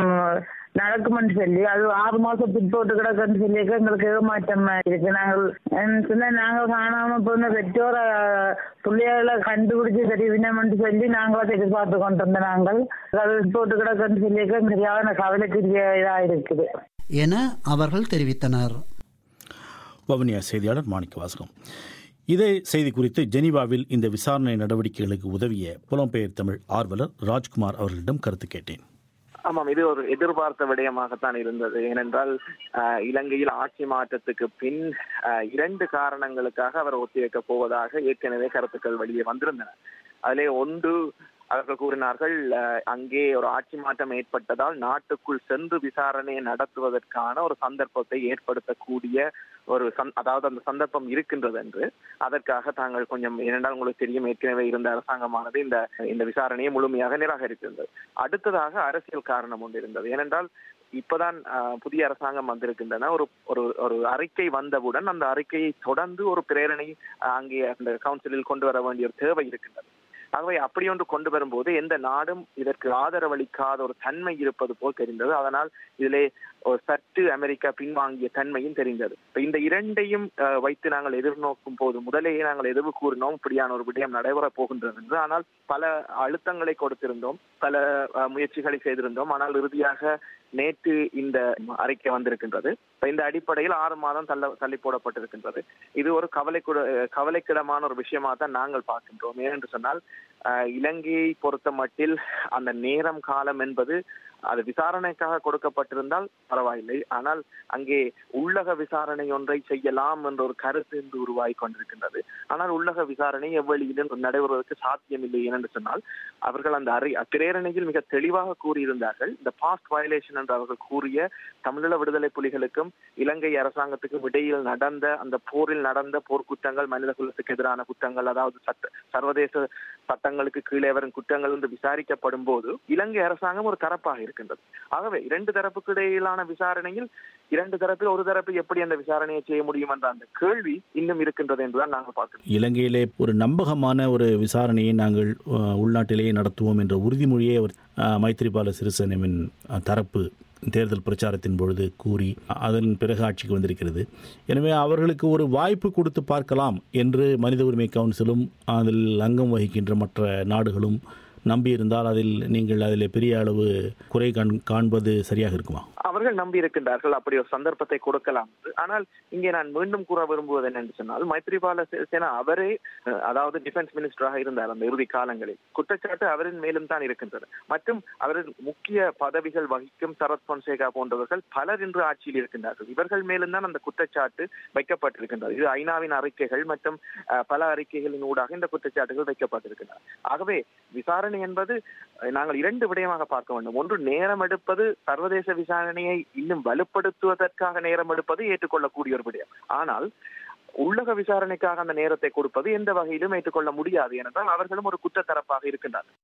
நடக்கும்னு சொல்லி அது ஆறு மாசம் பிற்போட்டு கிடக்குன்னு சொல்லி எங்களுக்கு ஏமாற்றம் மாதிரி இருக்கு நாங்கள் என்ன சொன்னா நாங்கள் காணாம போன பெற்றோர பிள்ளைகளை கண்டுபிடிச்சு தெரிவினோம்னு சொல்லி நாங்கள் அதை எதிர்பார்த்து கொண்டிருந்தோம் நாங்கள் அது பிற்போட்டு கிடக்குன்னு சொல்லி சரியான கவலைக்குரிய இதா இருக்குது என அவர்கள் தெரிவித்தனர் வவுனியா செய்தியாளர் மாணிக்க வாசகம் இதே செய்தி குறித்து ஜெனீவாவில் இந்த விசாரணை நடவடிக்கைகளுக்கு உதவிய புலம்பெயர் தமிழ் ஆர்வலர் ராஜ்குமார் அவர்களிடம் கருத்து கேட்டேன் ஆமாம் இது ஒரு எதிர்பார்த்த விடயமாகத்தான் இருந்தது ஏனென்றால் ஆஹ், இலங்கையில் ஆட்சி மாற்றத்துக்கு பின் ஆஹ், இரண்டு காரணங்களுக்காக அவர் ஒத்திவைக்கப் போவதாக ஏற்கனவே கருத்துக்கள் வெளியே வந்திருந்தன அதிலே ஒன்று அவர்கள் கூறினார்கள் ஆஹ், அங்கே ஒரு ஆட்சி மாற்றம் ஏற்பட்டதால் நாட்டுக்குள் சென்று விசாரணையை நடத்துவதற்கான ஒரு சந்தர்ப்பத்தை ஏற்படுத்தக்கூடிய ஒரு சந் அதாவது அந்த சந்தர்ப்பம் இருக்கின்றது என்று அதற்காக தாங்கள் கொஞ்சம் ஏனென்றால் உங்களுக்கு தெரியும் ஏற்கனவே இருந்த அரசாங்கமானது இந்த இந்த விசாரணையை முழுமையாக நிராகரித்திருந்தது அடுத்ததாக அரசியல் காரணம் ஒன்று இருந்தது ஏனென்றால் இப்பதான் ஆஹ், புதிய அரசாங்கம் வந்திருக்கின்றன ஒரு ஒரு ஒரு அறிக்கை வந்தவுடன் அந்த அறிக்கையை தொடர்ந்து ஒரு பிரேரணை ஆஹ், அங்கே அந்த கவுன்சிலில் கொண்டு வர வேண்டிய ஒரு தேவை இருக்கின்றது ஆகவே அப்படி ஒன்று கொண்டு வரும்போது எந்த நாடும் இதற்கு ஆதரவளிக்காத ஒரு தன்மை இருப்பது போல் தெரிந்தது அதனால் இதிலே ஒரு சற்று அமெரிக்கா பின்வாங்கிய தன்மையும் தெரிந்தது இப்ப இந்த இரண்டையும் அஹ், வைத்து நாங்கள் எதிர்நோக்கும் போது முதலேயே நாங்கள் எதிர்வு கூறினோம் இப்படியான ஒரு விடயம் நடைபெறப் போகின்றது என்று ஆனால் பல அழுத்தங்களை கொடுத்திருந்தோம் பல அஹ், முயற்சிகளை செய்திருந்தோம் ஆனால் இறுதியாக நேற்று இந்த அறிக்கை வந்திருக்கின்றது இப்ப இந்த அடிப்படையில் ஆறு மாதம் தள்ள தள்ளி போடப்பட்டிருக்கின்றது இது ஒரு கவலைக்குட கவலைக்கிடமான ஒரு விஷயமா தான் நாங்கள் பார்க்கின்றோம் ஏனென்று சொன்னால் அஹ், இலங்கையை பொறுத்த மட்டில் அந்த நேரம் காலம் என்பது அது விசாரணைக்காக கொடுக்கப்பட்டிருந்தால் பரவாயில்லை ஆனால் அங்கே உள்ளக விசாரணை ஒன்றை செய்யலாம் என்ற ஒரு கருத்து இன்று உருவாகி கொண்டிருக்கின்றது ஆனால் உள்ளக விசாரணை எவ்வழியிலும் நடைபெறுவதற்கு சாத்தியமில்லை ஏனென்று சொன்னால் அவர்கள் அந்த அறி பிரேரணையில் மிக தெளிவாக கூறியிருந்தார்கள் இந்த பாஸ்ட் வயலேஷன் என்று அவர்கள் கூறிய தமிழீழ விடுதலை புலிகளுக்கும் இலங்கை அரசாங்கத்துக்கும் இடையில் நடந்த அந்த போரில் நடந்த போர்க்குற்றங்கள் மனித குலத்துக்கு எதிரான குற்றங்கள் அதாவது சட்ட சர்வதேச சட்டங்களுக்கு கீழே வரும் குற்றங்கள் என்று விசாரிக்கப்படும் போது இலங்கை அரசாங்கம் ஒரு தரப்பாக இருக்கின்றது ஆகவே இரண்டு தரப்புக்கு இடையிலான விசாரணையில் இரண்டு தரப்பில் ஒரு தரப்பு எப்படி அந்த விசாரணையை செய்ய முடியும் என்ற அந்த கேள்வி இன்னும் இருக்கின்றது என்றுதான் நாங்கள் பார்க்கிறோம் இலங்கையிலே ஒரு நம்பகமான ஒரு விசாரணையை நாங்கள் அஹ், உள்நாட்டிலேயே நடத்துவோம் என்ற உறுதிமொழியை அவர் அஹ், மைத்ரிபால சிறிசேனவின் அஹ், தரப்பு தேர்தல் பிரச்சாரத்தின் பொழுது கூறி அதன் பிறகு ஆட்சிக்கு வந்திருக்கிறது எனவே அவர்களுக்கு ஒரு வாய்ப்பு கொடுத்து பார்க்கலாம் என்று மனித உரிமை கவுன்சிலும் அதில் அங்கம் வகிக்கின்ற மற்ற நாடுகளும் நம்பியிருந்தால் அதில் நீங்கள் அதில் பெரிய அளவு குறை காண் காண்பது சரியாக இருக்குமா அவர்கள் நம்பி இருக்கின்றார்கள் அப்படி ஒரு சந்தர்ப்பத்தை கொடுக்கலாம் என்று. ஆனால் இங்கே நான் மீண்டும் கூற விரும்புவது என்னென்று சொன்னால் மைத்ரிபால சிறிசேனா அவரே அஹ், அதாவது டிஃபென்ஸ் மினிஸ்டராக இருந்தார் அந்த இறுதி காலங்களில் குற்றச்சாட்டு அவரின் மேலும் தான் இருக்கின்றன மற்றும் அவரின் முக்கிய பதவிகள் வகிக்கும் சரத் பொன்சேகா போன்றவர்கள் பலர் இன்று ஆட்சியில் இருக்கின்றார்கள் இவர்கள் மேலும் தான் அந்த குற்றச்சாட்டு வைக்கப்பட்டிருக்கின்றது இது ஐநாவின் அறிக்கைகள் மற்றும் அஹ், பல அறிக்கைகளின் ஊடாக இந்த குற்றச்சாட்டுகள் வைக்கப்பட்டிருக்கின்றன ஆகவே விசாரணை என்பது அஹ், நாங்கள் இரண்டு விடயமாக பார்க்க வேண்டும் ஒன்று நேரம் எடுப்பது சர்வதேச விசாரணையை இன்னும் வலுப்படுத்துவதற்காக நேரம் எடுப்பது ஏற்றுக்கொள்ளக்கூடிய ஒரு விடயம் ஆனால் உள்ளக விசாரணைக்காக அந்த நேரத்தை கொடுப்பது எந்த வகையிலும் ஏற்றுக்கொள்ள முடியாது ஏனென்றால் அவர்களும் ஒரு குற்றத்தரப்பாக இருக்கின்றார்கள்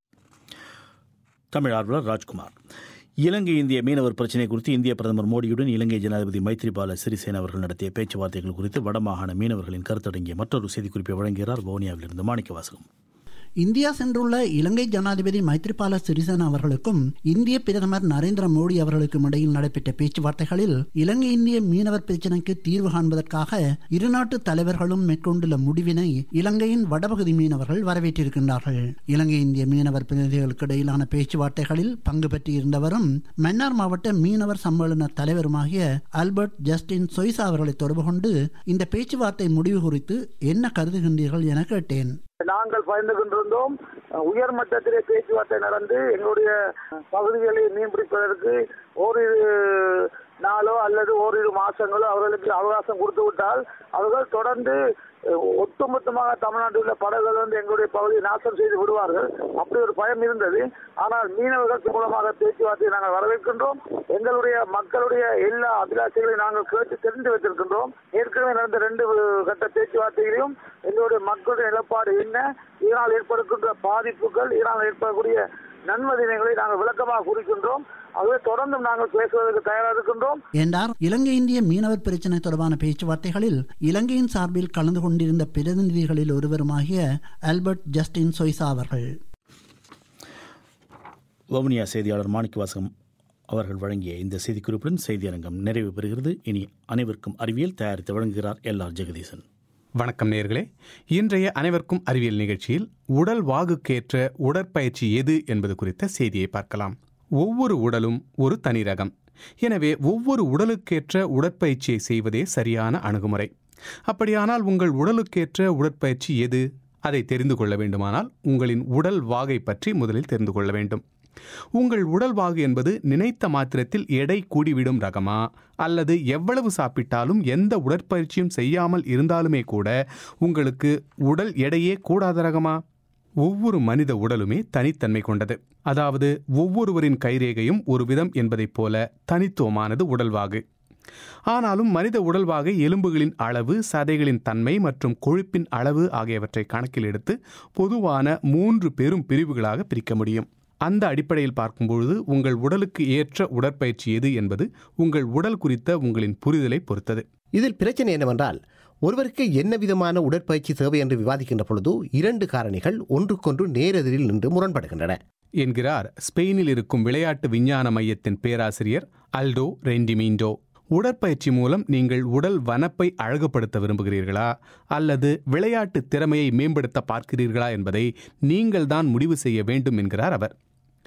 தமிழ் ஆர்வலர் ராஜ்குமார் இலங்கை இந்திய மீனவர் பிரச்சினை குறித்து இந்திய பிரதமர் மோடியுடன் இலங்கை ஜனாதிபதி மைத்ரிபால சிறிசேன அவர்கள் நடத்திய பேச்சுவார்த்தைகள் குறித்து வடமாகாண மீனவர்களின் கருத்தடங்கிய மற்றொரு செய்திக்குறிப்பை வழங்குகிறார் வவுனியாவிலிருந்து மாணிக்கவாசகம் இந்தியா சென்றுள்ள இலங்கை ஜனாதிபதி மைத்ரிபால சிறிசேன அவர்களுக்கும் இந்திய பிரதமர் நரேந்திர மோடி அவர்களுக்கும் இடையில் நடைபெற்ற பேச்சுவார்த்தைகளில் இலங்கை இந்திய மீனவர் பிரச்சினைக்கு தீர்வு காண்பதற்காக இரு நாட்டு தலைவர்களும் மேற்கொண்டுள்ள முடிவினை இலங்கையின் வடபகுதி மீனவர்கள் வரவேற்றிருக்கின்றார்கள் இலங்கை இந்திய மீனவர் பிரதிநிதிகளுக்கு இடையிலான பேச்சுவார்த்தைகளில் பங்கு பெற்றிருந்தவரும் மன்னார் மாவட்ட மீனவர் சம்மேளன தலைவருமாகிய ஆல்பர்ட் ஜஸ்டின் சொய்சா அவர்களை தொடர்பு கொண்டு இந்த பேச்சுவார்த்தை முடிவு குறித்து என்ன கருதுகின்றீர்கள் என கேட்டேன் நாங்கள் பயந்து கொண்டிருந்தோம் உயர் மட்டத்திலே பேச்சுவார்த்தை நடந்து எங்களுடைய பகுதிகளை மீன்பிடிப்பதற்கு ஓரிரு நாளோ அல்லது ஓரிரு மாசங்களோ அவர்களுக்கு அவகாசம் கொடுத்து விட்டால் அவர்கள் தொடர்ந்து ஒட்டுமொத்தமாக தமிழ்நாட்டில் உள்ள படகுகள் வந்து எங்களுடைய பகுதியை நாசம் செய்து விடுவார்கள் அப்படி ஒரு பயம் இருந்தது ஆனால் மீனவர்கள் மூலமாக பேச்சுவார்த்தையை நாங்கள் வரவேற்கின்றோம் எங்களுடைய மக்களுடைய எல்லா அபிலாஷைகளையும் நாங்கள் கேட்டு தெரிந்து வைத்திருக்கின்றோம் ஏற்கனவே நடந்த ரெண்டு கட்ட பேச்சுவார்த்தைகளையும் எங்களுடைய மக்களுடைய நிலப்பாடு என்ன இதனால் ஏற்படுகின்ற பாதிப்புகள் இதனால் ஏற்படக்கூடிய நன்மதினங்களை நாங்கள் விளக்கமாக குறிக்கின்றோம் ஆகவே தொடர்ந்தும் நாங்கள் பேசுவதற்கு தயாராக இருக்கின்றோம் என்றார் இலங்கை இந்திய மீனவர் பிரச்சினை தொடர்பான பேச்சுவார்த்தைகளில் இலங்கையின் சார்பில் கலந்து கொண்டிருந்த பிரதிநிதிகளில் ஒருவருமாகிய ஆல்பர்ட் ஜஸ்டின் சொய்சா அவர்கள் வவுனியா செய்தியாளர் மாணிக்கவாசகம் அவர்கள் வழங்கிய இந்த செய்திக்குறிப்புடன் செய்தி அரங்கம் நிறைவு பெறுகிறது இனி அனைவருக்கும் அறிவியல் தயாரித்து வழங்குகிறார் எல் ஆர் ஜெகதீசன் வணக்கம் நேர்களே இன்றைய அனைவருக்கும் அறிவியல் நிகழ்ச்சியில் உடல் வாகுக்கேற்ற உடற்பயிற்சி எது என்பது குறித்த செய்தியை பார்க்கலாம் ஒவ்வொரு உடலும் ஒரு தனி ரகம் எனவே ஒவ்வொரு உடலுக்கேற்ற உடற்பயிற்சியை செய்வதே சரியான அணுகுமுறை அப்படியானால் உங்கள் உடலுக்கேற்ற உடற்பயிற்சி எது அதை தெரிந்து கொள்ள வேண்டுமானால் உங்களின் உடல் வாகை பற்றி முதலில் தெரிந்து கொள்ள வேண்டும் உங்கள் உடல் வாகு என்பது நினைத்த மாத்திரத்தில் எடை கூடிவிடும் ரகமா அல்லது எவ்வளவு சாப்பிட்டாலும் எந்த உடற்பயிற்சியும் செய்யாமல் இருந்தாலுமே கூட உங்களுக்கு உடல் எடையே கூடாத ரகமா ஒவ்வொரு மனித உடலுமே தனித்தன்மை கொண்டது அதாவது ஒவ்வொருவரின் கைரேகையும் ஒரு விதம் என்பதைப் போல தனித்துவமானது உடல்வாகு ஆனாலும் மனித உடல்வாகை எலும்புகளின் அளவு சதைகளின் தன்மை மற்றும் கொழுப்பின் அளவு ஆகியவற்றை கணக்கில் எடுத்து பொதுவான மூன்று பெரும் பிரிவுகளாக பிரிக்க முடியும் அந்த அடிப்படையில் பார்க்கும்பொழுது உங்கள் உடலுக்கு ஏற்ற உடற்பயிற்சி எது என்பது உங்கள் உடல் குறித்த உங்களின் புரிதலை பொறுத்தது இதில் பிரச்சனை என்னவென்றால் ஒருவருக்கு என்ன விதமான உடற்பயிற்சி தேவை என்று விவாதிக்கின்ற பொழுது இரண்டு காரணிகள் ஒன்றுக்கொன்று நேரெதிரில் நின்று முரண்படுகின்றன என்கிறார் ஸ்பெயினில் இருக்கும் விளையாட்டு விஞ்ஞான மையத்தின் பேராசிரியர் அல்டோ ரெண்டிமீண்டோ உடற்பயிற்சி மூலம் நீங்கள் உடல் வனப்பை அழகுபடுத்த விரும்புகிறீர்களா அல்லது விளையாட்டு திறமையை மேம்படுத்த பார்க்கிறீர்களா என்பதை நீங்கள் தான் முடிவு செய்ய வேண்டும் என்கிறார் அவர்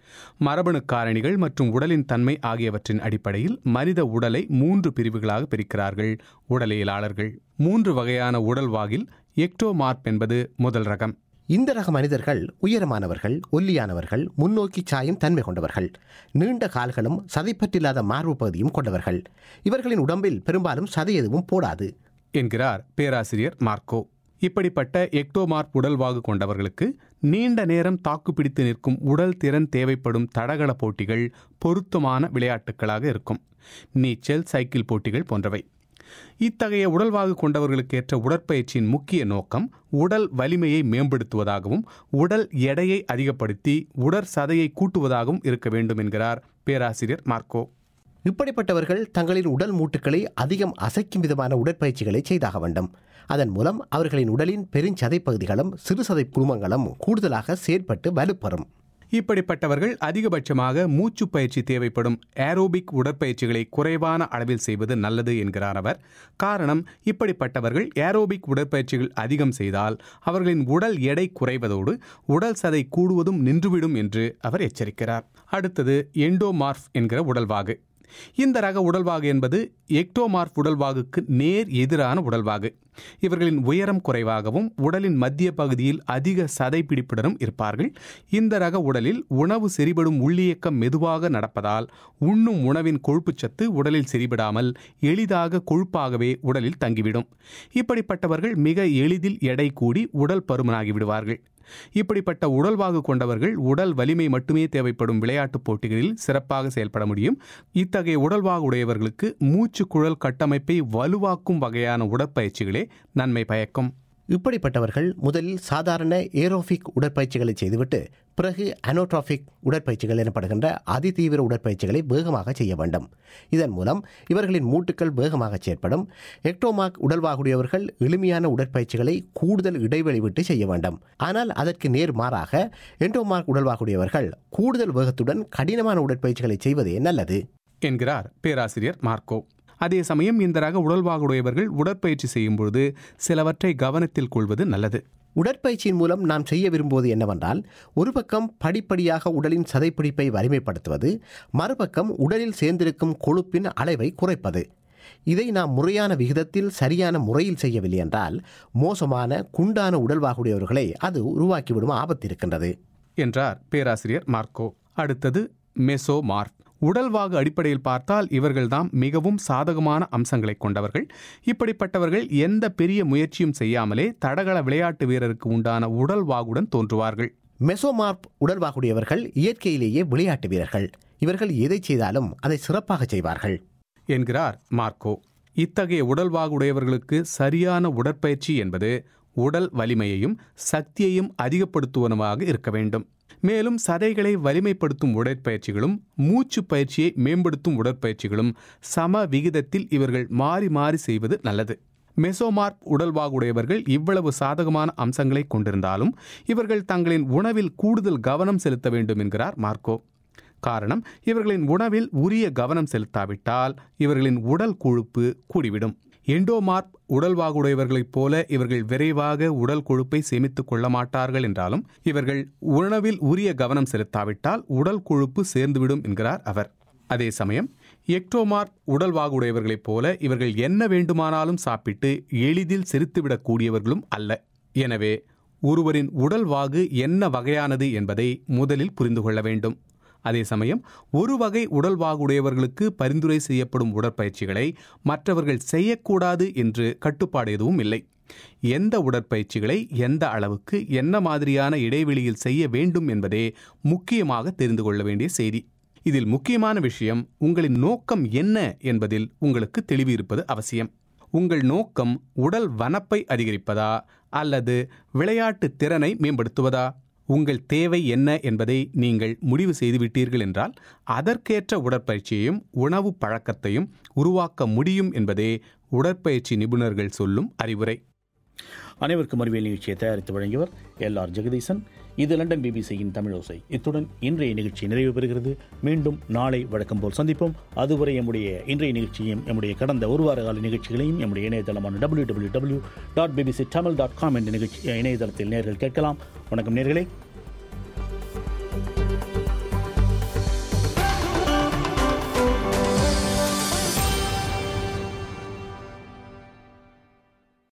மரபணு காரணிகள் மற்றும் உடலின் தன்மை ஆகியவற்றின் அடிப்படையில் மனித உடலை மூன்று பிரிவுகளாக பிரிக்கிறார்கள் உடலியலாளர்கள் மூன்று வகையான உடல்வாகில் எக்டோமார்ப் என்பது முதல் ரகம் இந்த ரக மனிதர்கள் உயரமானவர்கள் ஒல்லியானவர்கள் முன்னோக்கி சாயும் தன்மை கொண்டவர்கள் நீண்ட கால்களும் சதைப்பற்றில்லாத மார்பு பகுதியும் கொண்டவர்கள் இவர்களின் உடம்பில் பெரும்பாலும் சதை எதுவும் போடாது என்கிறார் பேராசிரியர் மார்க்கோ இப்படிப்பட்ட எக்டோமார்ப் உடல்வாகு கொண்டவர்களுக்கு நீண்ட நேரம் தாக்குப்பிடித்து நிற்கும் உடல் திறன் தேவைப்படும் தடகள போட்டிகள் பொருத்தமான விளையாட்டுகளாக இருக்கும் நீச்சல் சைக்கிள் போட்டிகள் போன்றவை இத்தகைய உடல்வாகு கொண்டவர்களுக்கு ஏற்ற உடற்பயிற்சியின் முக்கிய நோக்கம் உடல் வலிமையை மேம்படுத்துவதாகவும் உடல் எடையை அதிகப்படுத்தி உடற் சதையை கூட்டுவதாகவும் இருக்க வேண்டும் என்கிறார் பேராசிரியர் மார்க்கோ இப்படிப்பட்டவர்கள் தங்களின் உடல் மூட்டுக்களை அதிகம் அசைக்கும் விதமான உடற்பயிற்சிகளை செய்தாக வேண்டும் அதன் மூலம் அவர்களின் உடலின் பெருஞ்சதை பகுதிகளும் சிறுசதை குழுமங்களும் கூடுதலாக செயற்பட்டு வலுப்பெறும் இப்படிப்பட்டவர்கள் அதிகபட்சமாக மூச்சு பயிற்சி தேவைப்படும் ஏரோபிக் உடற்பயிற்சிகளை குறைவான அளவில் செய்வது நல்லது என்கிறார் அவர் காரணம் இப்படிப்பட்டவர்கள் ஏரோபிக் உடற்பயிற்சிகள் அதிகம் செய்தால் அவர்களின் உடல் எடை குறைவதோடு உடல் சதை கூடுவதும் நின்றுவிடும் என்று அவர் எச்சரிக்கிறார் அடுத்தது எண்டோமார்ஃப் என்கிற உடல்வாகு இந்த ரக உடல்வாகு என்பது எக்டோமார்ப் உடல்வாகுக்கு நேர் எதிரான உடல்வாகு இவர்களின் உயரம் குறைவாகவும் உடலின் மத்திய பகுதியில் அதிக சதை பிடிப்புடனும் இருப்பார்கள் இந்த ரக உடலில் உணவு செறிபடும் உள்ளியக்கம் மெதுவாக நடப்பதால் உண்ணும் உணவின் கொழுப்புச்சத்து உடலில் செறிபடாமல் எளிதாக கொழுப்பாகவே உடலில் தங்கிவிடும் இப்படிப்பட்டவர்கள் மிக எளிதில் எடை கூடி உடல் பருமனாகி விடுவார்கள் இப்படிப்பட்ட உடல்வாகு கொண்டவர்கள் உடல் வலிமை மட்டுமே தேவைப்படும் விளையாட்டுப் போட்டிகளில் சிறப்பாக செயல்பட முடியும் இத்தகைய உடல்வாகு உடையவர்களுக்கு மூச்சு குழல் கட்டமைப்பை வலுவாக்கும் வகையான உடற்பயிற்சிகளே நன்மை பயக்கும் இப்படிப்பட்டவர்கள் முதலில் சாதாரண ஏரோபிக் உடற்பயிற்சிகளை செய்துவிட்டு பிறகு அனோட்ராபிக் உடற்பயிற்சிகள் எனப்படுகின்ற அதிதீவிர உடற்பயிற்சிகளை வேகமாக செய்ய வேண்டும் இதன் மூலம் இவர்களின் மூட்டுக்கள் வேகமாக செயற்படும் எக்டோமாக் உடல்வாகுடையவர்கள் எளிமையான உடற்பயிற்சிகளை கூடுதல் இடைவெளி விட்டு செய்ய வேண்டும் ஆனால் அதற்கு நேர் மாறாக என்டோமார்க் உடல்வாகுடையவர்கள் கூடுதல் வேகத்துடன் கடினமான உடற்பயிற்சிகளை செய்வதே நல்லது என்கிறார் பேராசிரியர் மார்க்கோ அதே சமயம் இந்த ரக உடல்வாகுடையவர்கள் உடற்பயிற்சி செய்யும் பொழுது சிலவற்றை கவனத்தில் கொள்வது நல்லது உடற்பயிற்சியின் மூலம் நாம் செய்ய விரும்புவது என்னவென்றால் ஒரு பக்கம் படிப்படியாக உடலின் சதைப்பிடிப்பை வலிமைப்படுத்துவது மறுபக்கம் உடலில் சேர்ந்திருக்கும் கொழுப்பின் அளவை குறைப்பது இதை நாம் முறையான விகிதத்தில் சரியான முறையில் செய்யவில்லை என்றால் மோசமான குண்டான உடல்வாகுடையவர்களை அது உருவாக்கிவிடும் ஆபத்து இருக்கின்றது என்றார் பேராசிரியர் மார்க்கோ அடுத்தது மெசோமார்ப் உடல்வாகு அடிப்படையில் பார்த்தால் இவர்கள்தாம் மிகவும் சாதகமான அம்சங்களை கொண்டவர்கள் இப்படிப்பட்டவர்கள் எந்த பெரிய முயற்சியும் செய்யாமலே தடகள விளையாட்டு வீரருக்கு உண்டான உடல்வாகுடன் தோன்றுவார்கள் மெசோமார்ப் உடல்வாகுடையவர்கள் இயற்கையிலேயே விளையாட்டு வீரர்கள் இவர்கள் எதை செய்தாலும் அதை சிறப்பாக செய்வார்கள் என்கிறார் மார்க்கோ இத்தகைய உடல்வாகுடையவர்களுக்கு சரியான உடற்பயிற்சி என்பது உடல் வலிமையையும் சக்தியையும் அதிகப்படுத்துவனவாக இருக்க வேண்டும் மேலும் சதைகளை வலிமைப்படுத்தும் உடற்பயிற்சிகளும் மூச்சு பயிற்சியை மேம்படுத்தும் உடற்பயிற்சிகளும் சம விகிதத்தில் இவர்கள் மாறி மாறி செய்வது நல்லது மெசோமார்ப் உடல்வாகுடையவர்கள் இவ்வளவு சாதகமான அம்சங்களை கொண்டிருந்தாலும் இவர்கள் தங்களின் உணவில் கூடுதல் கவனம் செலுத்த வேண்டும் என்கிறார் மார்க்கோ காரணம் இவர்களின் உணவில் உரிய கவனம் செலுத்தாவிட்டால் இவர்களின் உடல் கொழுப்பு கூடிவிடும் எண்டோமார்ப் உடல்வாகுடையவர்களைப் போல இவர்கள் விரைவாக உடல் கொழுப்பை சேமித்துக் கொள்ள மாட்டார்கள் என்றாலும் இவர்கள் உணவில் உரிய கவனம் செலுத்தாவிட்டால் உடல் கொழுப்பு சேர்ந்துவிடும் என்கிறார் அவர் அதே சமயம் எக்டோமார்ப் உடல்வாகுடையவர்களைப் போல இவர்கள் என்ன வேண்டுமானாலும் சாப்பிட்டு எளிதில் செரித்துவிடக் கூடியவர்களும் அல்ல எனவே ஒருவரின் உடல்வாகு என்ன வகையானது என்பதை முதலில் புரிந்து கொள்ள வேண்டும் அதே சமயம் ஒரு வகை உடல்வாகுடையவர்களுக்கு பரிந்துரை செய்யப்படும் உடற்பயிற்சிகளை மற்றவர்கள் செய்யக்கூடாது என்று கட்டுப்பாடு எதுவும் இல்லை எந்த உடற்பயிற்சிகளை எந்த அளவுக்கு என்ன மாதிரியான இடைவெளியில் செய்ய வேண்டும் என்பதே முக்கியமாக தெரிந்து கொள்ள வேண்டிய செய்தி இதில் முக்கியமான விஷயம் உங்களின் நோக்கம் என்ன என்பதில் உங்களுக்கு தெளிவு இருப்பது அவசியம் உங்கள் நோக்கம் உடல் வனப்பை அதிகரிப்பதா அல்லது விளையாட்டு திறனை மேம்படுத்துவதா உங்கள் தேவை என்ன என்பதை நீங்கள் முடிவு செய்துவிட்டீர்கள் என்றால் அதற்கேற்ற உடற்பயிற்சியையும் உணவு பழக்கத்தையும் உருவாக்க முடியும் என்பதே உடற்பயிற்சி நிபுணர்கள் சொல்லும் அறிவுரை அனைவருக்கும் அறிவியல் நிகழ்ச்சியை தயாரித்து வழங்கியவர் எல் ஆர் ஜெகதீசன் இது லண்டன் பிபிசியின் தமிழோசை இத்துடன் இன்றைய நிகழ்ச்சி நிறைவு பெறுகிறது மீண்டும் நாளை வழக்கம் போல் சந்திப்போம் அதுவரை எம்முடைய இன்றைய நிகழ்ச்சியையும் எம்முடைய கடந்த ஒரு வார கால நிகழ்ச்சிகளையும் எம்முடைய இணையதளமான W W W dot BBC Tamil dot com என்ற நிகழ்ச்சி இணையதளத்தில் நேர்கள் கேட்கலாம் வணக்கம் நேர்களே